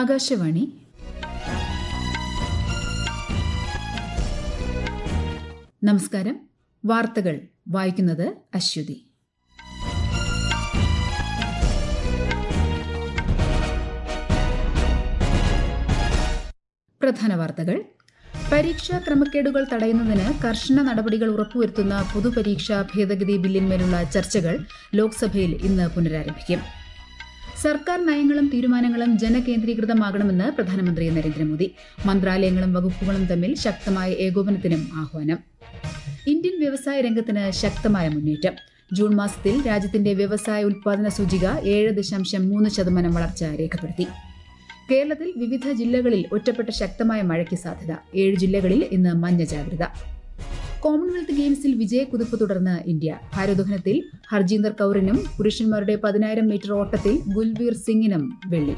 ആകാശവാണി നമസ്കാരം വാർത്തകൾ വായിക്കുന്നത് അശ്വതി പ്രധാന വാർത്തകൾ പരീക്ഷാ ക്രമക്കേടുകൾ തടയുന്നതിന് കർശന നടപടികൾ ഉറപ്പുവരുത്തുന്ന പൊതുപരീക്ഷാ ഭേദഗതി ബില്ലിന്മേലുള്ള ചർച്ചകൾ ലോക്സഭയിൽ ഇന്ന് പുനരാരംഭിക്കും സർക്കാർ നയങ്ങളും തീരുമാനങ്ങളും ജനകേന്ദ്രീകൃതമാകണമെന്ന് പ്രധാനമന്ത്രി നരേന്ദ്രമോദി മന്ത്രാലയങ്ങളും വകുപ്പുകളും തമ്മിൽ ശക്തമായ ഏകോപനത്തിനും ആഹ്വാനം ഇന്ത്യൻ വ്യവസായ രംഗത്തിന് ശക്തമായ മുന്നേറ്റം ജൂൺ മാസത്തിൽ രാജ്യത്തിന്റെ വ്യവസായ ഉൽപാദന സൂചിക ഏഴ് ദശാംശം മൂന്ന് ശതമാനം വളർച്ച രേഖപ്പെടുത്തി കേരളത്തിൽ വിവിധ ജില്ലകളിൽ ഒറ്റപ്പെട്ട ശക്തമായ മഴയ്ക്ക് സാധ്യത ഏഴ് ജില്ലകളിൽ ഇന്ന് മഞ്ഞ ജാഗ്രത കോമൺവെൽത്ത് ഗെയിംസിൽ വിജയക്കുതിപ്പ് തുടർന്ന് ഇന്ത്യ ഭാരോദ്വഹനത്തിൽ ഹർജീന്ദർ കൌറിനും പുരുഷന്മാരുടെ പതിനായിരം മീറ്റർ ഓട്ടത്തിൽ ഗുൽവീർ സിംഗിനും വെള്ളി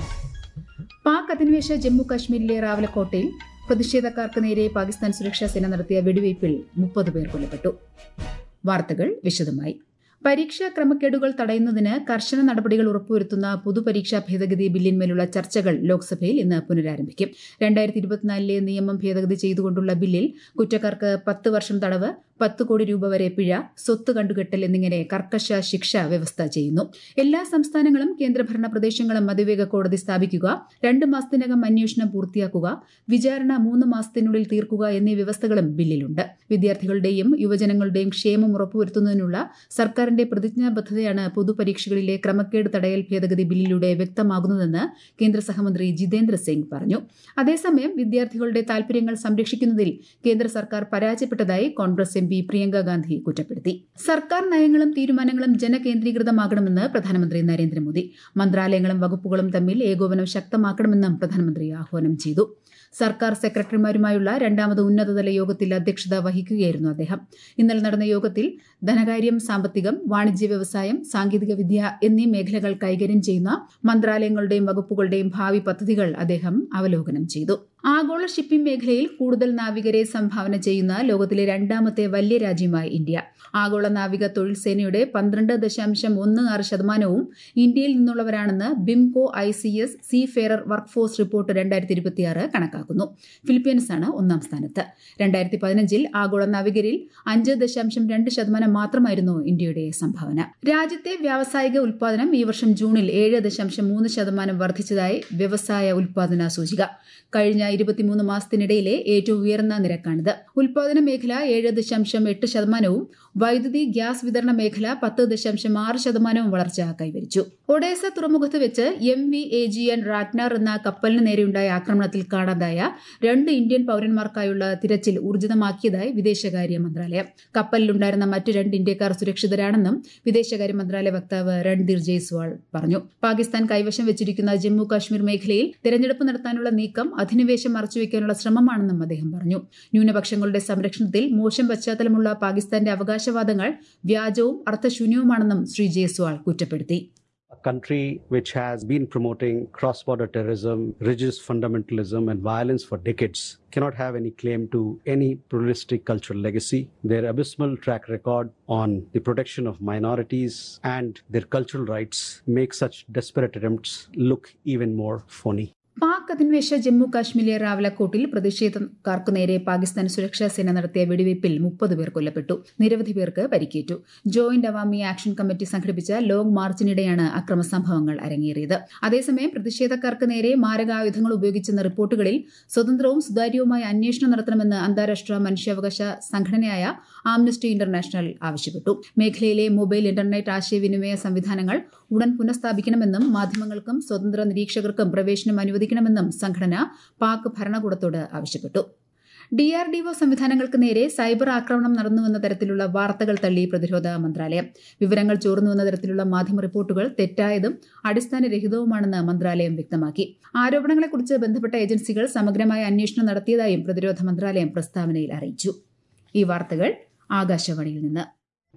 പാക് അധിനിവേശ ജമ്മു കാശ്മീരിലെ റാവലക്കോട്ടയിൽ പ്രതിഷേധക്കാർക്ക് നേരെ പാകിസ്ഥാൻ സുരക്ഷാ സേന നടത്തിയ വെടിവയ്പിൽ മുപ്പത് പേർ കൊല്ലപ്പെട്ടു വാർത്തകൾ വിശദമായി പരീക്ഷാ ക്രമക്കേടുകൾ തടയുന്നതിന് കർശന നടപടികൾ ഉറപ്പുവരുത്തുന്ന പൊതുപരീക്ഷാ ഭേദഗതി ബില്ലിന്മേലുള്ള ചർച്ചകൾ ലോക്സഭയിൽ ഇന്ന് പുനരാരംഭിക്കും രണ്ടായിരത്തി ഇരുപത്തിനാലിലെ നിയമം ഭേദഗതി ചെയ്തുകൊണ്ടുള്ള ബില്ലിൽ കുറ്റക്കാർക്ക് പത്ത് വർഷം തടവ് പത്ത് കോടി രൂപ വരെ പിഴ സ്വത്ത് കണ്ടുകെട്ടൽ എന്നിങ്ങനെ കർക്കശ ശിക്ഷ വ്യവസ്ഥ ചെയ്യുന്നു എല്ലാ സംസ്ഥാനങ്ങളും കേന്ദ്രഭരണ പ്രദേശങ്ങളും അതിവേഗ കോടതി സ്ഥാപിക്കുക രണ്ട് മാസത്തിനകം അന്വേഷണം പൂർത്തിയാക്കുക വിചാരണ മൂന്ന് മാസത്തിനുള്ളിൽ തീർക്കുക എന്നീ വ്യവസ്ഥകളും ബില്ലിലുണ്ട് വിദ്യാർത്ഥികളുടെയും യുവജനങ്ങളുടെയും ക്ഷേമം ഉറപ്പുവരുത്തുന്നതിനുള്ള സർക്കാരിന്റെ പ്രതിജ്ഞാബദ്ധതയാണ് പൊതുപരീക്ഷകളിലെ ക്രമക്കേട് തടയൽ ഭേദഗതി ബില്ലിലൂടെ വ്യക്തമാകുന്നതെന്ന് കേന്ദ്ര സഹമന്ത്രി ജിതേന്ദ്ര സിംഗ് പറഞ്ഞു അതേസമയം വിദ്യാർത്ഥികളുടെ താൽപര്യങ്ങൾ സംരക്ഷിക്കുന്നതിൽ കേന്ദ്ര സർക്കാർ പരാജയപ്പെട്ടതായി കോൺഗ്രസ് എം പി പ്രിയങ്ക ഗാന്ധി കുറ്റപ്പെടുത്തി സർക്കാർ നയങ്ങളും തീരുമാനങ്ങളും ജനകേന്ദ്രീകൃതമാകണമെന്ന് പ്രധാനമന്ത്രി നരേന്ദ്രമോദി മന്ത്രാലയങ്ങളും വകുപ്പുകളും തമ്മിൽ ഏകോപനം ശക്തമാക്കണമെന്നും പ്രധാനമന്ത്രി ആഹ്വാനം ചെയ്തു സർക്കാർ സെക്രട്ടറിമാരുമായുള്ള രണ്ടാമത് ഉന്നതതല യോഗത്തിൽ അധ്യക്ഷത വഹിക്കുകയായിരുന്നു അദ്ദേഹം ഇന്നലെ നടന്ന യോഗത്തിൽ ധനകാര്യം സാമ്പത്തികം വാണിജ്യ വ്യവസായം സാങ്കേതികവിദ്യ എന്നീ മേഖലകൾ കൈകാര്യം ചെയ്യുന്ന മന്ത്രാലയങ്ങളുടെയും വകുപ്പുകളുടെയും ഭാവി പദ്ധതികൾ അദ്ദേഹം അവലോകനം ചെയ്തു ആഗോള ഷിപ്പിംഗ് മേഖലയിൽ കൂടുതൽ നാവികരെ സംഭാവന ചെയ്യുന്ന ലോകത്തിലെ രണ്ടാമത്തെ വലിയ രാജ്യമായി ഇന്ത്യ ആഗോള നാവിക തൊഴിൽ സേനയുടെ പന്ത്രണ്ട് ദശാംശം ഒന്ന് ആറ് ശതമാനവും ഇന്ത്യയിൽ നിന്നുള്ളവരാണെന്ന് BIMCO I C S seafarer workforce report രണ്ടായിരത്തി ഇരുപത്തിയാറ് കണക്കാക്കുന്നു ഫിലിപ്പീൻസാണ് ഒന്നാം സ്ഥാനത്ത് രണ്ടായിരത്തി പതിനഞ്ചിൽ ആഗോള നാവികരിൽ അഞ്ച് ദശാംശം രണ്ട് ശതമാനം മാത്രമായിരുന്നു ഇന്ത്യയുടെ സംഭാവന രാജ്യത്തെ വ്യാവസായിക ഉൽപാദനം ഈ വർഷം ജൂണിൽ ഏഴ് ദശാംശം മൂന്ന് ശതമാനം വർദ്ധിച്ചതായി വ്യവസായ ഉൽപാദന സൂചിക കഴിഞ്ഞ ഇരുപത്തിമൂന്ന് മാസത്തിനിടയിലെ ഏറ്റവും ഉയർന്ന നിരക്കാണിത് ഉൽപാദന മേഖല ഏഴ് ദശാംശം എട്ട് ശതമാനവും വൈദ്യുതി ഗ്യാസ് വിതരണ മേഖല പത്ത് ദശാംശം ആറ് ശതമാനവും വളർച്ച കൈവരിച്ചു ഒഡേസ തുറമുഖത്ത് വെച്ച് M V A G N Ragnar എന്ന കപ്പലിന് നേരെയുണ്ടായ ആക്രമണത്തിൽ കാണാതായ രണ്ട് ഇന്ത്യൻ പൌരന്മാർക്കായുള്ള തിരച്ചിൽ ഊർജിതമാക്കിയതായി വിദേശകാര്യ മന്ത്രാലയം കപ്പലിലുണ്ടായിരുന്ന മറ്റ് രണ്ട് ഇന്ത്യക്കാർ സുരക്ഷിതരാണെന്നും വിദേശകാര്യ മന്ത്രാലയ വക്താവ് രൺധീർ ജയ്സ്വാൾ പറഞ്ഞു പാകിസ്ഥാൻ കൈവശം വെച്ചിരിക്കുന്ന ജമ്മു കാശ്മീർ മേഖലയിൽ തെരഞ്ഞെടുപ്പ് നടത്താനുള്ള നീക്കം അധിനിവേശം മറച്ചുവെക്കാനുള്ള ശ്രമമാണെന്നും അദ്ദേഹം പറഞ്ഞു ന്യൂനപക്ഷങ്ങളുടെ സംരക്ഷണത്തിൽ മോശം പശ്ചാത്തലമുള്ള പാകിസ്ഥാന്റെ അവകാശവാദങ്ങൾ വ്യാജവും അർത്ഥശൂന്യവുമാണെന്നും ശ്രീ ജയ്സ്വാൾ കുറ്റപ്പെടുത്തി a country which has been promoting cross border terrorism, religious fundamentalism, and violence for decades cannot have any claim to any pluralistic cultural legacy. Their abysmal track record on the protection of minorities and their cultural rights make such desperate attempts look even more phony. Pak അധിനിവേശ ജമ്മു കാശ്മീരിലെ റാവലക്കോട്ടിൽ പ്രതിഷേധക്കാർക്കു നേരെ പാകിസ്ഥാൻ സുരക്ഷാ സേന നടത്തിയ വെടിവയ്പിൽ മുപ്പത് പേർ കൊല്ലപ്പെട്ടു നിരവധി പേർക്ക് പരിക്കേറ്റു ജോയിന്റ് അവാമി ആക്ഷൻ കമ്മിറ്റി സംഘടിപ്പിച്ച ലോങ് മാർച്ചിനിടെയാണ് അക്രമ സംഭവങ്ങൾ അരങ്ങേറിയത് അതേസമയം പ്രതിഷേധക്കാർക്ക് നേരെ മാരകായുധങ്ങൾ ഉപയോഗിച്ചെന്ന റിപ്പോർട്ടുകളിൽ സ്വതന്ത്രവും സുതാര്യവുമായ അന്വേഷണം നടത്തണമെന്ന് അന്താരാഷ്ട്ര മനുഷ്യാവകാശ സംഘടനയായ ആംനസ്റ്റി ഇന്റർനാഷണൽ ആവശ്യപ്പെട്ടു മേഖലയിലെ മൊബൈൽ ഇന്റർനെറ്റ് ആശയവിനിമയ സംവിധാനങ്ങൾ ഉടൻ പുനഃസ്ഥാപിക്കണമെന്നും മാധ്യമങ്ങൾക്കും സ്വതന്ത്ര നിരീക്ഷകർക്കും പ്രവേശനം അനുവദിക്കണമെന്നും സംഘടന പാക് ഭരണകൂടത്തോട് ആവശ്യപ്പെട്ടു ഡിആർഡിഒ സംവിധാനങ്ങൾക്ക് നേരെ സൈബർ ആക്രമണം നടന്നുവെന്ന തരത്തിലുള്ള വാർത്തകൾ തള്ളി പ്രതിരോധ മന്ത്രാലയം വിവരങ്ങൾ ചോർന്നുവെന്ന തരത്തിലുള്ള മാധ്യമ റിപ്പോർട്ടുകൾ തെറ്റായതും അടിസ്ഥാനരഹിതവുമാണെന്ന് മന്ത്രാലയം വ്യക്തമാക്കി ആരോപണങ്ങളെക്കുറിച്ച് ബന്ധപ്പെട്ട ഏജൻസികൾ സമഗ്രമായ അന്വേഷണം നടത്തിയതായും പ്രതിരോധ മന്ത്രാലയം പ്രസ്താവനയിൽ അറിയിച്ചു ഈ വാർത്തകൾ ആകാശവാണിയിൽ നിന്ന്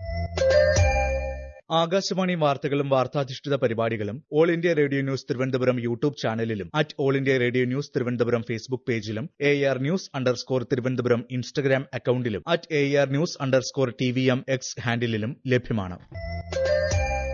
ആകാശവാണി വാർത്തകളും വാർത്താധിഷ്ഠിത പരിപാടികളും all India radio news Thiruvananthapuram YouTube ചാനലിലും at all India radio news Thiruvananthapuram Facebook പേജിലും A R news underscore Thiruvananthapuram Instagram അക്കൌണ്ടിലും at A R news underscore T V M X ഹാൻഡിലും ലഭ്യമാണ്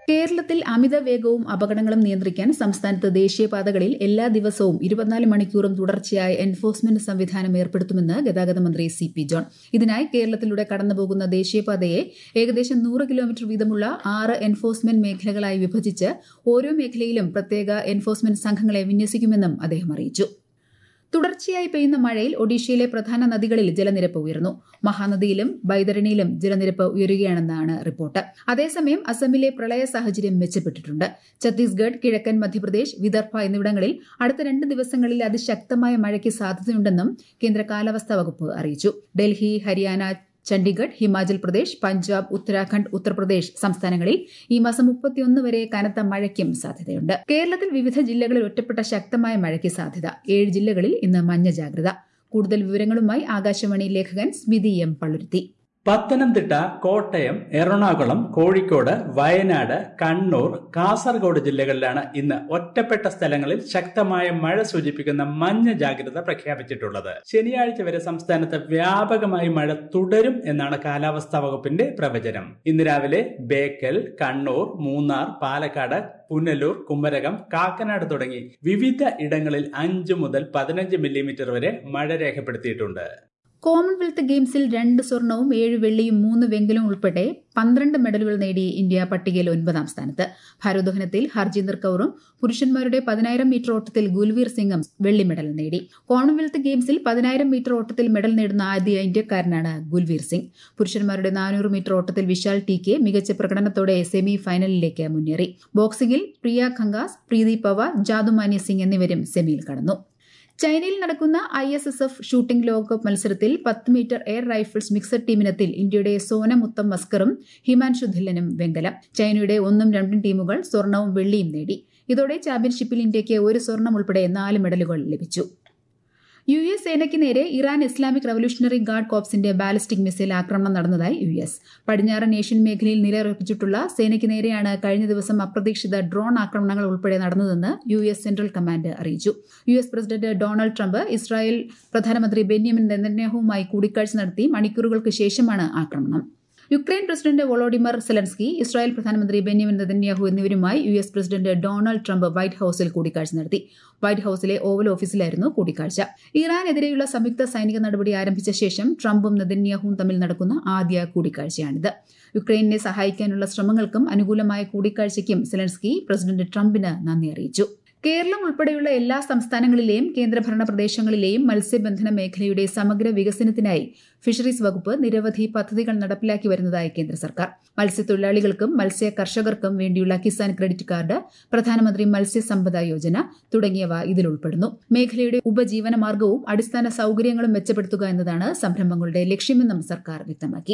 കേരളത്തിൽ അമിത വേഗവും അപകടങ്ങളും നിയന്ത്രിക്കാൻ സംസ്ഥാനത്ത് ദേശീയപാതകളിൽ എല്ലാ ദിവസവും ഇരുപത്തിനാല് മണിക്കൂറും തുടർച്ചയായ എൻഫോഴ്സ്മെന്റ് സംവിധാനം ഏർപ്പെടുത്തുമെന്ന് ഗതാഗത മന്ത്രി സി പി ജോൺ ഇതിനായി കേരളത്തിലൂടെ കടന്നുപോകുന്ന ദേശീയപാതയെ ഏകദേശം നൂറ് കിലോമീറ്റർ വീതമുള്ള ആറ് എൻഫോഴ്സ്മെന്റ് മേഖലകളായി വിഭജിച്ച് ഓരോ മേഖലയിലും പ്രത്യേക എൻഫോഴ്സ്മെന്റ് സംഘങ്ങളെ വിന്യസിക്കുമെന്നും അദ്ദേഹം അറിയിച്ചു തുടർച്ചയായി പെയ്യുന്ന മഴയിൽ ഒഡീഷയിലെ പ്രധാന നദികളിൽ ജലനിരപ്പ് ഉയർന്നു മഹാനദിയിലും ബൈതരണിയിലും ജലനിരപ്പ് ഉയരുകയാണെന്നാണ് റിപ്പോർട്ട് അതേസമയം അസമിലെ പ്രളയ സാഹചര്യം മെച്ചപ്പെട്ടിട്ടുണ്ട് ഛത്തീസ്ഗഡ് കിഴക്കൻ മധ്യപ്രദേശ് വിദർഭ എന്നിവിടങ്ങളിൽ അടുത്ത രണ്ട് ദിവസങ്ങളിൽ അതിശക്തമായ മഴയ്ക്ക് സാധ്യതയുണ്ടെന്നും കേന്ദ്ര കാലാവസ്ഥാ വകുപ്പ് അറിയിച്ചു ഡൽഹി ഹരിയാന ചണ്ഡീഗഡ് ഹിമാചൽ പ്രദേശ് പഞ്ചാബ് ഉത്തരാഖണ്ഡ് ഉത്തർപ്രദേശ് സംസ്ഥാനങ്ങളിൽ ഈ മാസം മുപ്പത്തിയൊന്ന് വരെ കനത്ത മഴയ്ക്കും സാധ്യതയുണ്ട് കേരളത്തിൽ വിവിധ ജില്ലകളിൽ ഒറ്റപ്പെട്ട ശക്തമായ മഴയ്ക്ക് സാധ്യത ഏഴ് ജില്ലകളിൽ ഇന്ന് മഞ്ഞ ജാഗ്രത കൂടുതൽ വിവരങ്ങളുമായി ആകാശവാണി ലേഖകൻ സ്മിതി എം പള്ളുരുത്തി പത്തനംതിട്ട കോട്ടയം എറണാകുളം കോഴിക്കോട് വയനാട് കണ്ണൂർ കാസർഗോഡ് ജില്ലകളിലാണ് ഇന്ന് ഒറ്റപ്പെട്ട സ്ഥലങ്ങളിൽ ശക്തമായ മഴ സൂചിപ്പിക്കുന്ന മഞ്ഞ ജാഗ്രത പ്രഖ്യാപിച്ചിട്ടുള്ളത് ശനിയാഴ്ച വരെ സംസ്ഥാനത്ത് വ്യാപകമായി മഴ തുടരും എന്നാണ് കാലാവസ്ഥാ വകുപ്പിന്റെ പ്രവചനം ഇന്ന് രാവിലെ ബേക്കൽ കണ്ണൂർ മൂന്നാർ പാലക്കാട് പുനലൂർ കുമരകം കാക്കനാട് തുടങ്ങി വിവിധ ഇടങ്ങളിൽ അഞ്ചു മുതൽ പതിനഞ്ച് മില്ലിമീറ്റർ വരെ മഴ രേഖപ്പെടുത്തിയിട്ടുണ്ട് കോമൺവെൽത്ത് ഗെയിംസിൽ രണ്ട് സ്വർണവും ഏഴ് വെള്ളിയും മൂന്ന് വെങ്കലവും ഉൾപ്പെടെ പന്ത്രണ്ട് മെഡലുകൾ നേടി ഇന്ത്യ പട്ടികയിൽ ഒൻപതാം സ്ഥാനത്ത് ഭാരോദ്വഹനത്തിൽ ഹർജീന്ദർ കൌറും പുരുഷന്മാരുടെ പതിനായിരം മീറ്റർ ഓട്ടത്തിൽ ഗുൽവീർ സിംഗും വെള്ളി മെഡൽ നേടി കോമൺവെൽത്ത് ഗെയിംസിൽ പതിനായിരം മീറ്റർ ഓട്ടത്തിൽ മെഡൽ നേടുന്ന ആദ്യ ഇന്ത്യക്കാരനാണ് ഗുൽവീർ സിംഗ് പുരുഷന്മാരുടെ നാനൂറ് മീറ്റർ ഓട്ടത്തിൽ വിശാൽ ടി കെ മികച്ച പ്രകടനത്തോടെ സെമി ഫൈനലിലേക്ക് മുന്നേറി ബോക്സിംഗിൽ പ്രിയ ഖങ്കാസ് പ്രീതി പവാർ ജാദുമാനി സിംഗ് എന്നിവരും സെമിയിൽ കടന്നു ചൈനയിൽ നടക്കുന്ന I S S F shooting ലോകകപ്പ് മത്സരത്തിൽ പത്ത് മീറ്റർ എയർ റൈഫിൾസ് മിക്സഡ് ടീമിനത്തിൽ ഇന്ത്യയുടെ സോന മുത്തം മസ്കറും ഹിമാൻഷു ധില്ലനും വെങ്കലം ചൈനയുടെ ഒന്നും രണ്ടും ടീമുകൾ സ്വർണവും വെള്ളിയും നേടി ഇതോടെ ചാമ്പ്യൻഷിപ്പിൽ ഇന്ത്യയ്ക്ക് ഒരു സ്വർണം ഉൾപ്പെടെ നാല് മെഡലുകൾ ലഭിച്ചു യു എസ് സേനയ്ക്ക് നേരെ ഇറാൻ ഇസ്ലാമിക് റവല്യൂഷണറി ഗാർഡ് കോപ്സിന്റെ ബാലിസ്റ്റിക് മിസൈൽ ആക്രമണം നടന്നതായി യു എസ് പടിഞ്ഞാറൻ ഏഷ്യൻ മേഖലയിൽ നിലയുറപ്പിച്ചിട്ടുള്ള സേനയ്ക്ക് നേരെയാണ് കഴിഞ്ഞ ദിവസം അപ്രതീക്ഷിത ഡ്രോൺ ആക്രമണങ്ങൾ ഉൾപ്പെടെ നടന്നതെന്ന് യു എസ് സെൻട്രൽ കമാൻഡ് അറിയിച്ചു U S president Donald Trump Israel പ്രധാനമന്ത്രി ബെന്യാമിൻ നെതന്യാഹുവുമായി കൂടിക്കാഴ്ച നടത്തി മണിക്കൂറുകൾക്ക് ശേഷമാണ് ആക്രമണം Ukraine president Volodymyr Zelensky Israel പ്രധാനമന്ത്രി ബെന്യാമിൻ നെതന്യാഹു എന്നിവരുമായി U S president Donald Trump white ഹൌസിൽ കൂടിക്കാഴ്ച നടത്തി വൈറ്റ് ഹൌസിലെ ഓവൽ ഓഫീസിലായിരുന്നു കൂടിക്കാഴ്ച ഇറാനെതിരെയുള്ള സംയുക്ത സൈനിക നടപടി ആരംഭിച്ച ശേഷം ട്രംപും നെതന്യാഹുവും തമ്മിൽ നടക്കുന്ന ആദ്യ കൂടിക്കാഴ്ചയാണിത് യുക്രൈനെ സഹായിക്കാനുള്ള ശ്രമങ്ങൾക്കും അനുകൂലമായ കൂടിക്കാഴ്ചയ്ക്കും സെലൻസ്കി പ്രസിഡന്റ് ട്രംപിന് നന്ദി അറിയിച്ചു കേരളം ഉൾപ്പെടെയുള്ള എല്ലാ സംസ്ഥാനങ്ങളിലെയും കേന്ദ്രഭരണ പ്രദേശങ്ങളിലെയും മത്സ്യബന്ധന മേഖലയുടെ സമഗ്ര വികസനത്തിനായി ഫിഷറീസ് വകുപ്പ് നിരവധി പദ്ധതികൾ നടപ്പിലാക്കി വരുന്നതായി കേന്ദ്ര സർക്കാർ മത്സ്യത്തൊഴിലാളികൾക്കും മത്സ്യ കർഷകർക്കും വേണ്ടിയുള്ള കിസാൻ ക്രെഡിറ്റ് കാർഡ് പ്രധാനമന്ത്രി മത്സ്യസമ്പദ യോജന തുടങ്ങിയവ ഇതിൽ ഉൾപ്പെടുന്നു മേഖലയുടെ ഉപജീവന മാർഗവും അടിസ്ഥാന സൌകര്യങ്ങളും മെച്ചപ്പെടുത്തുക എന്നതാണ് സംരംഭങ്ങളുടെ ലക്ഷ്യമെന്നും സർക്കാർ വ്യക്തമാക്കി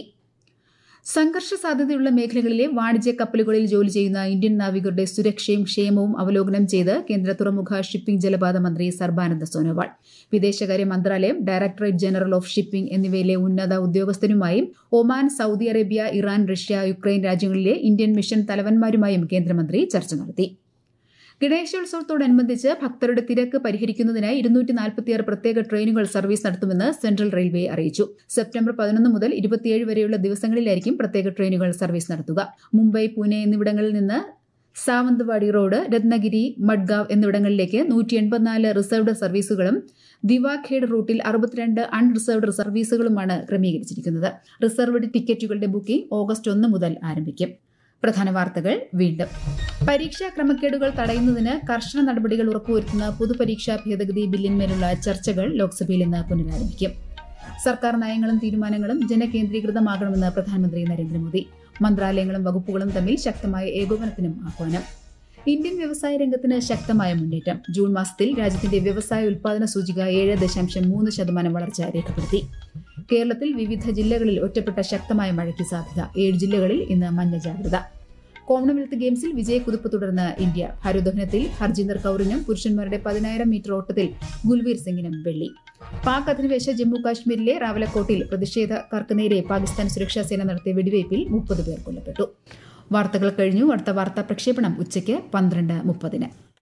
സംഘർഷ സാധ്യതയുള്ള മേഖലകളിലെ വാണിജ്യ കപ്പലുകളിൽ ജോലി ചെയ്യുന്ന ഇന്ത്യൻ നാവികരുടെ സുരക്ഷയും ക്ഷേമവും അവലോകനം ചെയ്ത് കേന്ദ്ര തുറമുഖ ഷിപ്പിംഗ് ജലപാത മന്ത്രി സർബാനന്ദ സോനോവാൾ വിദേശകാര്യ മന്ത്രാലയം ഡയറക്ടറേറ്റ് ജനറൽ ഓഫ് ഷിപ്പിംഗ് എന്നിവയിലെ ഉന്നത ഉദ്യോഗസ്ഥരുമായും Oman Saudi Arabia Iran Russia Ukraine രാജ്യങ്ങളിലെ ഇന്ത്യൻ മിഷൻ തലവന്മാരുമായും കേന്ദ്രമന്ത്രി ചർച്ച നടത്തി ഗണേശോത്സവത്തോടനുബന്ധിച്ച് ഭക്തരുടെ തിരക്ക് പരിഹരിക്കുന്നതിനായി ഇരുന്നൂറ്റി നാൽപ്പത്തിയാറ് പ്രത്യേക ട്രെയിനുകൾ സർവീസ് നടത്തുമെന്ന് സെൻട്രൽ റെയിൽവേ അറിയിച്ചു സെപ്റ്റംബർ പതിനൊന്ന് മുതൽ ഇരുപത്തിയേഴ് വരെയുള്ള ദിവസങ്ങളിലായിരിക്കും പ്രത്യേക ട്രെയിനുകൾ സർവീസ് നടത്തുക മുംബൈ പൂനെ എന്നിവിടങ്ങളിൽ നിന്ന് സാവന്ത്വാടി റോഡ് രത്നഗിരി മഡ്ഗാവ് എന്നിവിടങ്ങളിലേക്ക് നൂറ്റി എൺപത്തിനാല് റിസർവ്ഡ് സർവീസുകളും ദിവാഖേഡ് റൂട്ടിൽ അറുപത്തിരണ്ട് അൺറിസർവ്ഡ് സർവീസുകളുമാണ് ക്രമീകരിച്ചിരിക്കുന്നത് റിസർവ്ഡ് ടിക്കറ്റുകളുടെ ബുക്കിംഗ് ഓഗസ്റ്റ് ഒന്ന് മുതൽ ആരംഭിക്കും പ്രധാന വാർത്തകൾ വീണ്ടും പരീക്ഷാ ക്രമക്കേടുകൾ തടയുന്നതിന് കർശന നടപടികൾ ഉറപ്പുവരുത്തുന്ന പൊതുപരീക്ഷാ ഭേദഗതി ബില്ലിന്മേലുള്ള ചർച്ചകൾ ലോക്സഭയിൽ ഇന്ന് പുനരാരംഭിക്കും സർക്കാർ നയങ്ങളും തീരുമാനങ്ങളും ജനകേന്ദ്രീകൃതമാകണമെന്ന് പ്രധാനമന്ത്രി നരേന്ദ്രമോദി മന്ത്രാലയങ്ങളും വകുപ്പുകളും തമ്മിൽ ശക്തമായ ഏകോപനത്തിനും ആഹ്വാനം ഇന്ത്യൻ വ്യവസായ രംഗത്തിന് ശക്തമായ മുന്നേറ്റം ജൂൺ മാസത്തിൽ രാജ്യത്തിന്റെ വ്യവസായ ഉൽപാദന സൂചിക ഏഴ് ദശാംശം മൂന്ന് ശതമാനം വളർച്ച രേഖപ്പെടുത്തി കേരളത്തിൽ വിവിധ ജില്ലകളിൽ ഒറ്റപ്പെട്ട ശക്തമായ മഴയ്ക്ക് സാധ്യത ഏഴ് ജില്ലകളിൽ ഇന്ന് മഞ്ഞ ജാഗ്രത കോമൺവെൽത്ത് ഗെയിംസിൽ വിജയക്കുതിപ്പ് തുടർന്ന് ഇന്ത്യ ഭാരോദ്വഹനത്തിൽ ഹർജീന്ദർ കൌറിനും പുരുഷന്മാരുടെ പതിനായിരം മീറ്റർ ഓട്ടത്തിൽ ഗുൽവീർ സിംഗിനും വെള്ളി പാക് അധിനിവേശ ജമ്മു കാശ്മീരിലെ റാവലക്കോട്ടിൽ പ്രതിഷേധക്കാർക്ക് നേരെ പാകിസ്ഥാൻ സുരക്ഷാ സേന നടത്തിയ വെടിവയ്പിൽ മുപ്പത് പേർ കൊല്ലപ്പെട്ടു വാർത്തകൾ കഴിഞ്ഞു അടുത്ത വാർത്താ പ്രക്ഷേപണം ഉച്ചയ്ക്ക് പന്ത്രണ്ട് മുപ്പതിന്